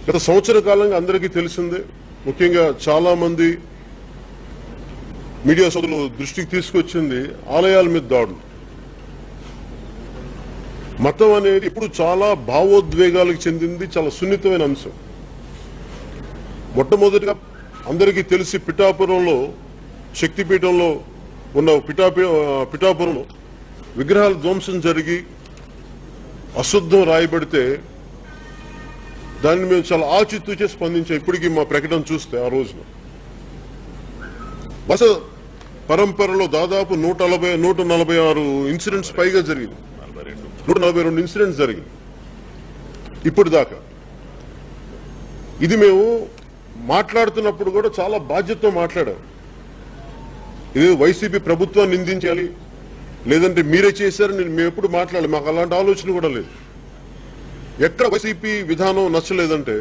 గత సంవత్సర కాలంగా అందరికీ తెలిసిందే ముఖ్యంగా చాలా మంది మీడియా సోదరులు దృష్టికి తీసుకొచ్చింది ఆలయాల మీద దాడులు మతం అనేది ఇప్పుడు చాలా భావోద్వేగాలకు చెందింది చాలా సున్నితమైన అంశం మొట్టమొదటిగా అందరికీ తెలిసి పిఠాపురంలో శక్తిపీఠంలో ఉన్న పిఠాపి పిఠాపురంలో విగ్రహాల ధ్వంసం జరిగి అశుద్ధం రాయబడితే దాన్ని మేము చాలా ఆచితూచే స్పందించాం ఇప్పటికీ మా ప్రకటన చూస్తే ఆ రోజున బస పరంపరలో దాదాపు నూట నలభై నూట నలభై ఆరు ఇన్సిడెంట్స్ పైగా జరిగింది నూట నలభై రెండు ఇన్సిడెంట్స్ జరిగింది ఇప్పుడు దాకా ఇది మేము మాట్లాడుతున్నప్పుడు కూడా చాలా బాధ్యతతో మాట్లాడాం ఇది వైసీపీ ప్రభుత్వాన్ని నిందించాలి లేదంటే మీరే చేశారని మేము ఎప్పుడు మాట్లాడాలి మాకు అలాంటి ఆలోచన కూడా లేదు ఎక్కడ వైసీపీ విధానం నచ్చలేదంటే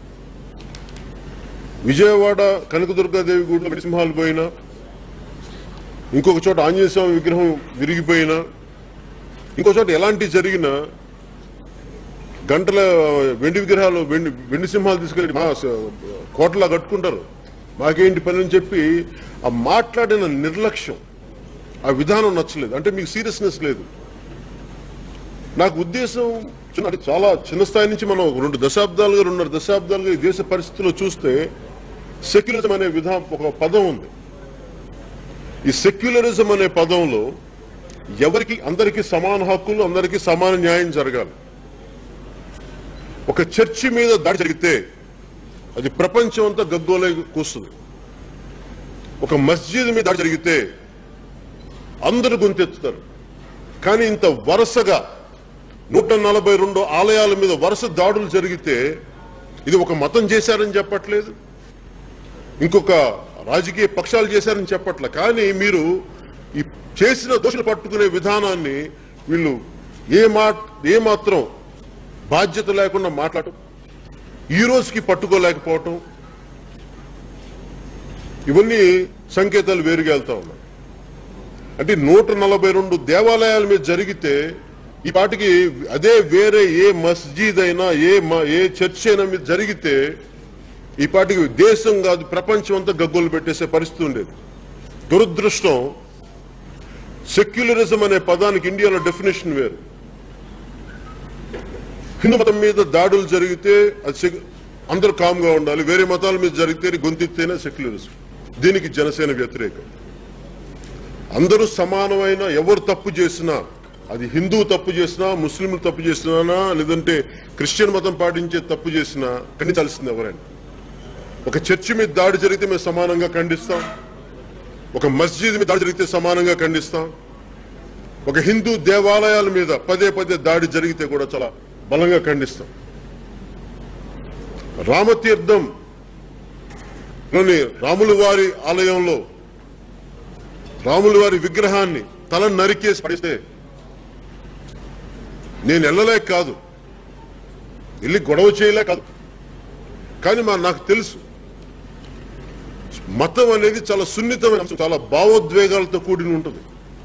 విజయవాడ కనకదుర్గాదేవి గుడిలో నరసింహాలు పోయినా ఇంకొక చోట ఆంజనేయ స్వామి విగ్రహం విరిగిపోయినా ఇంకో చోట ఎలాంటి జరిగినా గంటల వెండి విగ్రహాలు వెండి వెండి సింహాలు తీసుకెళ్ళి మా స- కోటలా కట్టుకుంటారు మాకేంటి పని అని చెప్పి ఆ మాట్లాడిన నిర్లక్ష్యం ఆ విధానం నచ్చలేదు అంటే మీకు సీరియస్నెస్ లేదు నాకు ఉద్దేశం చిన్న అంటే చాలా చిన్న స్థాయి నుంచి మనం ఒక రెండు దశాబ్దాలుగా రెండున్నర దశాబ్దాలుగా ఈ దేశ పరిస్థితుల్లో చూస్తే సెక్యులరిజం అనే విధానం ఒక పదం ఉంది ఈ సెక్యులరిజం అనే పదంలో ఎవరికి అందరికీ సమాన హక్కులు అందరికీ సమాన న్యాయం జరగాలి ఒక చర్చి మీద దాడి జరిగితే అది ప్రపంచం అంతా గగ్గోలే కూస్తుంది ఒక మస్జిద్ మీద దాడి జరిగితే అందరూ గొంతెత్తుతారు కానీ ఇంత వరుసగా నూట నలభై రెండు ఆలయాల మీద వరుస దాడులు జరిగితే ఇది ఒక మతం చేశారని చెప్పట్లేదు ఇంకొక రాజకీయ పక్షాలు చేశారని చెప్పట్లే కానీ మీరు ఈ చేసిన దోషులు పట్టుకునే విధానాన్ని వీళ్ళు ఏ మా ఏ మాత్రం బాధ్యత లేకుండా మాట్లాడటం ఈ రోజుకి పట్టుకోలేకపోవటం ఇవన్నీ సంకేతాలు వేరుగా వెళ్తా ఉన్నాయి అంటే నూట నలభై రెండు దేవాలయాల మీద జరిగితే ఈ పాటికి అదే వేరే ఏ మస్జిద్ అయినా ఏ మ- ఏ చర్చ్ అయినా మీద జరిగితే ఈ పాటికి దేశం కాదు ప్రపంచం అంతా గగ్గోలు పెట్టేసే పరిస్థితి ఉండేది దురదృష్టం సెక్యులరిజం అనే పదానికి ఇండియాలో డెఫినేషన్ వేరు హిందూ మతం మీద దాడులు జరిగితే అది సెక్- అందరూ కామ్గా ఉండాలి వేరే మతాల మీద జరిగితే గొంతెత్తేనే సెక్యులరిజం దీనికి జనసేన వ్యతిరేకం అందరూ సమానమైన ఎవరు తప్పు చేసినా అది హిందూ తప్పు చేసినా ముస్లింలు తప్పు చేసినా లేదంటే క్రిస్టియన్ మతం పాటించే తప్పు చేసినా ఖండించాల్సింది ఎవరైనా ఒక చర్చి మీద దాడి జరిగితే మేము సమానంగా ఖండిస్తాం ఒక మస్జిద్ మీద దాడి జరిగితే సమానంగా ఖండిస్తాం ఒక హిందూ దేవాలయాల మీద పదే పదే దాడి జరిగితే కూడా చాలా బలంగా ఖండిస్తాం రామతీర్థం లోని రాముల వారి ఆలయంలో రాముల వారి విగ్రహాన్ని తల నరికేసి పడిస్తే నేను వెళ్ళలేక కాదు వెళ్ళి గొడవ చేయలే కాదు కానీ మా నాకు తెలుసు మతం అనేది చాలా సున్నితమైన అంశం చాలా భావోద్వేగాలతో కూడిన ఉంటుంది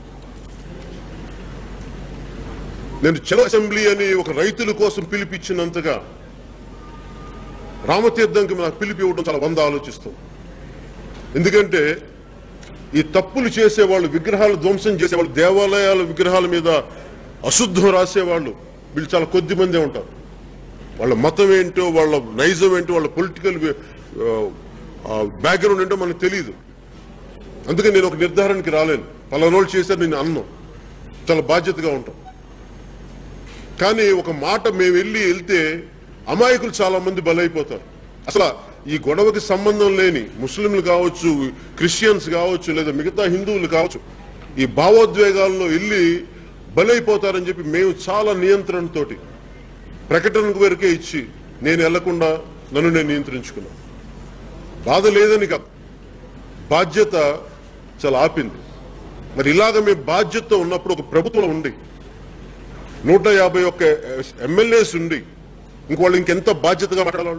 నేను చలో అసెంబ్లీ అని ఒక రైతుల కోసం పిలిపించినంతగా రామతీర్థంకి నాకు పిలిపి ఇవ్వడం చాలా వంద ఆలోచిస్తాం ఎందుకంటే ఈ తప్పులు చేసేవాళ్ళు విగ్రహాలు ధ్వంసం చేసేవాళ్ళు దేవాలయాల విగ్రహాల మీద అశుద్ధం రాసేవాళ్ళు వీళ్ళు చాలా కొద్ది మందే ఉంటారు వాళ్ళ మతం ఏంటో వాళ్ళ నైజం ఏంటో వాళ్ళ పొలిటికల్ బ్యాక్గ్రౌండ్ ఏంటో మనకు తెలియదు అందుకే నేను ఒక నిర్ధారణకి రాలేను పలానోళ్ళు చేశారు నేను అన్నం చాలా బాధ్యతగా ఉంటాం కానీ ఒక మాట మేము వెళ్ళి వెళ్తే అమాయకులు చాలా మంది బలైపోతారు అసలు ఈ గొడవకి సంబంధం లేని ముస్లింలు కావచ్చు క్రిస్టియన్స్ కావచ్చు లేదా మిగతా హిందువులు కావచ్చు ఈ భావోద్వేగాల్లో వెళ్ళి బలైపోతారని చెప్పి మేము చాలా నియంత్రణతోటి ప్రకటనకు వరకే ఇచ్చి నేను వెళ్లకుండా నన్ను నేను నియంత్రించుకున్నాను బాధ లేదని కాదు బాధ్యత చాలా ఆపింది మరి ఇలాగ మేము బాధ్యతతో ఉన్నప్పుడు ఒక ప్రభుత్వం ఉండి నూట యాభై ఒక్క ఎమ్మెల్యేస్ ఉండి ఇంక వాళ్ళు ఇంకెంత బాధ్యతగా మాట్లాడాలి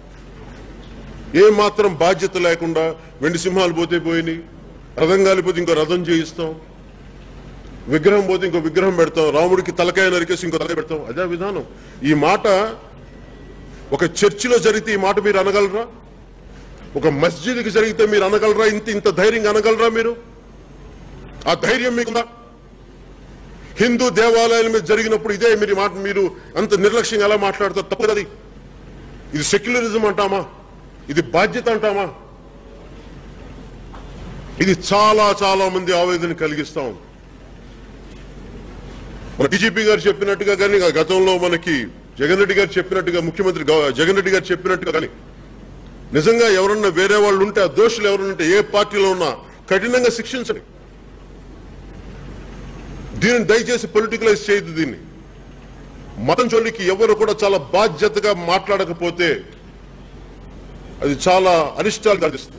ఏ మాత్రం బాధ్యత లేకుండా వెండి సింహాలు పోతే పోయినాయి రథం కాలిపోతే ఇంకో రథం చేయిస్తాం విగ్రహం పోతే ఇంకో విగ్రహం పెడతాం రాముడికి తలకాయ నరికేసి ఇంకో తలకాయ పెడతాం అదే విధానం ఈ మాట ఒక చర్చిలో జరిగితే ఈ మాట మీరు అనగలరా ఒక మస్జిద్కి జరిగితే మీరు అనగలరా ఇంత ఇంత ధైర్యంగా అనగలరా మీరు ఆ ధైర్యం మీకుందా హిందూ దేవాలయాల మీద జరిగినప్పుడు ఇదే మీరు మాట మీరు అంత నిర్లక్ష్యంగా ఎలా మాట్లాడతారు తప్పు కదా ఇది. ఇది సెక్యులరిజం అంటామా ఇది బాధ్యత అంటామా ఇది చాలా చాలా మంది ఆవేదన కలిగిస్తా ఉంది మన బీజేపీ గారు చెప్పినట్టుగా కానీ గతంలో మనకి జగన్ రెడ్డి గారు చెప్పినట్టుగా ముఖ్యమంత్రి గవ- జగన్ రెడ్డి గారు చెప్పినట్టుగా కానీ నిజంగా ఎవరన్నా వేరే వాళ్ళు ఉంటే ఆ దోషులు ఎవరన్నా ఉంటే ఏ పార్టీలో ఉన్నా కఠినంగా శిక్షించండి దీనిని దయచేసి పొలిటికలైజ్ చేయదు దీన్ని మతం చోలికి ఎవరు కూడా చాలా బాధ్యతగా మాట్లాడకపోతే అది చాలా అరిష్టాలు కలిగిస్తుంది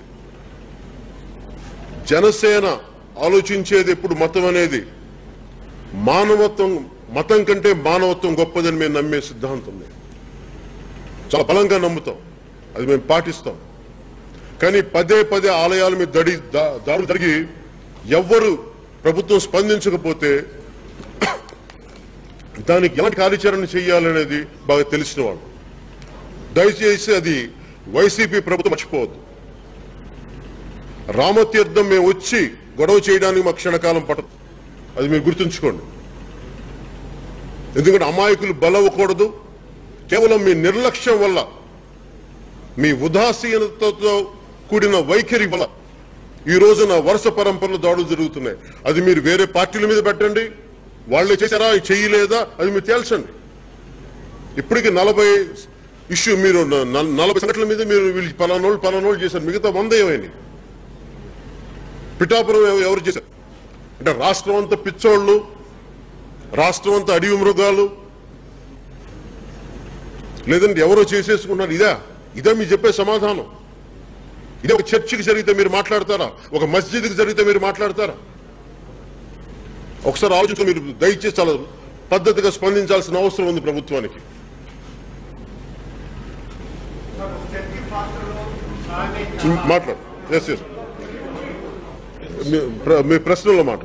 జనసేన ఆలోచించేది ఎప్పుడు మతం అనేది మానవత్వం మతం కంటే మానవత్వం గొప్పదని మేము నమ్మే సిద్ధాంతం ఉంది. చాలా బలంగా నమ్ముతాం అది మేము పాటిస్తాం కానీ పదే పదే ఆలయాల మీద దడి దా- దాడులు జరిగి ఎవ్వరు ప్రభుత్వం స్పందించకపోతే దానికి ఎలాంటి కార్యాచరణ చేయాలనేది బాగా తెలిసిన వాళ్ళు దయచేసి అది వైసీపీ ప్రభుత్వం మర్చిపోవద్దు రామతీర్థం మేము వచ్చి గొడవ చేయడానికి మా క్షణకాలం పట్టదు అది మీరు గుర్తుంచుకోండి ఎందుకంటే అమాయకులు బలవ్వకూడదు కేవలం మీ నిర్లక్ష్యం వల్ల మీ ఉదాసీనతతో కూడిన వైఖరి వల్ల ఈ రోజున వరుస పరంపరలు దాడులు జరుగుతున్నాయి అది మీరు వేరే పార్టీల మీద పెట్టండి వాళ్ళే చేశారా చేయలేదా అది మీరు తేల్చండి ఇప్పటికి నలభై ఇష్యూ మీరు న- న- నలభై సంఘటనల మీద మీరు వీళ్ళు పలానోళ్ళు పలానోళ్ళు చేశారు మిగతా వంద ఏమైంది పిఠాపురం ఎవ- ఎవరు చేశారు అంటే రాష్ట్రం అంతా పిచ్చోళ్ళు రాష్ట్రం అంతా అడవి మృగాలు లేదంటే ఎవరో చేసేసుకున్నారు ఇదా ఇదే మీరు చెప్పే సమాధానం ఇదే ఒక చర్చికి జరిగితే మీరు మాట్లాడతారా ఒక మస్జిద్కి జరిగితే మీరు మాట్లాడతారా ఒకసారి ఆలోచించుకో మీరు దయచేసి చాలా పద్ధతిగా స్పందించాల్సిన అవసరం ఉంది ప్రభుత్వానికి చర్చి పాత్రలో సాగే మాట్లాడు ఎస్ ఎస్ మీ ప్రశ్నలో మాట్లాడు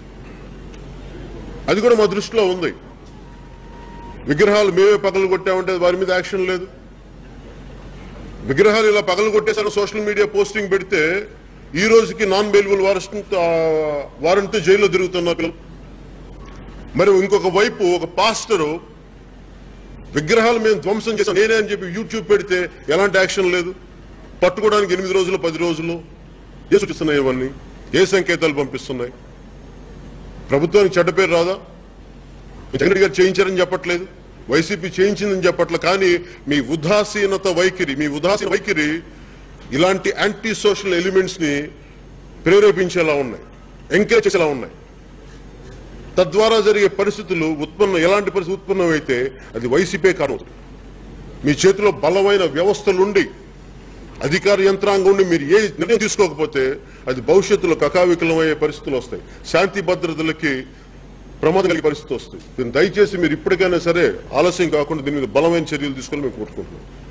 అది కూడా మా దృష్టిలో ఉంది విగ్రహాలు మేమే పగలు కొట్టామంటే వారి మీద యాక్షన్ లేదు విగ్రహాలు ఇలా పగలు కొట్టేసారు సోషల్ మీడియా పోస్టింగ్ పెడితే ఈ రోజుకి నాన్ బెయిలబుల్ వారెంట్ వారెంట్ జైల్లో తిరుగుతున్నారు పిల్లలు మరి ఇంకొక వైపు ఒక పాస్టరు విగ్రహాలు మేము ధ్వంసం చేసాం నేనే అని చెప్పి యూట్యూబ్ పెడితే ఎలాంటి యాక్షన్ లేదు పట్టుకోవడానికి ఎనిమిది రోజులు పది రోజులు ఏ సూచిస్తున్నాయి ఇవన్నీ ఏ సంకేతాలు పంపిస్తున్నాయి ప్రభుత్వానికి చెడ్డ పేరు రాదా జగన్ రెడ్డి గారు చేయించారని చెప్పట్లేదు వైసీపీ చేయించిందని చెప్పట్లేదు కానీ మీ ఉదాసీనత వైఖరి మీ ఉదాసీన వైఖరి ఇలాంటి యాంటీ సోషల్ ఎలిమెంట్స్ ని ప్రేరేపించేలా ఉన్నాయి ఎంకరేజ్ చేసేలా ఉన్నాయి తద్వారా జరిగే పరిస్థితులు ఉత్పన్నం ఎలాంటి పరిస్థితి ఉత్పన్నమైతే అది వైసీపీ కారణం అవుతుంది. మీ చేతిలో బలమైన వ్యవస్థలుండి అధికార యంత్రాంగం ఉండి మీరు ఏ నిర్ణయం తీసుకోకపోతే అది భవిష్యత్తులో కకావికలమయ్యే పరిస్థితులు వస్తాయి శాంతి భద్రతలకి ప్రమాదం కలిగే పరిస్థితి వస్తుంది దీన్ని దయచేసి మీరు ఇప్పటికైనా సరే ఆలస్యం కాకుండా దీని మీద బలమైన చర్యలు తీసుకొని మేము కోరుకుంటున్నాం